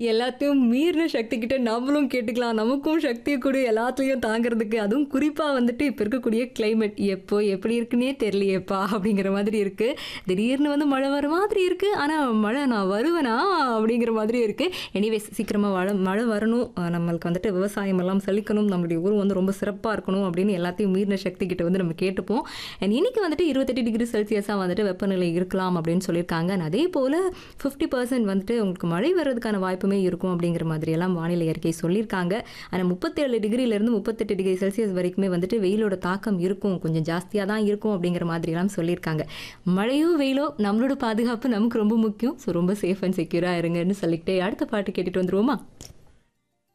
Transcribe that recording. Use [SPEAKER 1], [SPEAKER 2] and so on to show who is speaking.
[SPEAKER 1] எல்லாத்தையும் மீறின சக்தி கிட்ட நம்மளும் கேட்டுக்கலாம் நமக்கும் சக்தி கொடு எல்லாத்துலேயும் தாங்கிறதுக்கு அதுவும் குறிப்பாக வந்துட்டு இப்போ இருக்கக்கூடிய climate எப்போ எப்படி இருக்குன்னே தெரியலையேப்பா அப்படிங்கிற மாதிரி இருக்குது திடீர்னு வந்து மழை வர மாதிரி இருக்குது ஆனால் மழை நான் வருவேனா அப்படிங்கிற மாதிரி இருக்குது எனிவேஸ் சீக்கிரமாக மழை மழை வரணும் அஹ் நம்மளுக்கு வந்துட்டு விவசாயம் எல்லாம் செழிக்கணும் நம்மளுடைய ஊர் வந்து ரொம்ப சிறப்பாக இருக்கணும் அப்படின்னு எல்லாத்தையும் மீறின சக்தி கிட்ட வந்து நம்ம கேட்டுப்போம் அண்ட் இன்னைக்கு வந்துட்டு இருபத்தெட்டு டிகிரி செல்சியஸாக வந்துட்டு வெப்பநிலை இருக்கலாம் அப்படின்னு சொல்லியிருக்காங்க And அதே போல் ஃபிஃப்டி பர்சன்ட் வந்துட்டு உங்களுக்கு மழை வர்றதுக்கான வாய்ப்புமே இருக்கும் அப்படிங்கிற மாதிரி எல்லாம் வானிலை அறிக்கை சொல்லியிருக்காங்க ஆனால் முப்பத்தேழு டிகிரிலேருந்து முப்பத்தெட்டு டிகிரி செல்சியஸ் வரைக்குமே வந்துட்டு வெயிலோட தாக்கம் இருக்கும் கொஞ்சம் ஜாஸ்தியாக தான் இருக்கும் அப்படிங்கிற மாதிரி எல்லாம் சொல்லியிருக்காங்க மழையோ வெயிலோ நம்மளோட பாதுகாப்பு நமக்கு ரொம்ப முக்கியம் ஸோ ரொம்ப சேஃப் அண்ட் செக்யூராக இருங்கன்னு சொல்லிக்கிட்டே அடுத்த பாட்டு கேட்டுட்டு வந்துருவோமா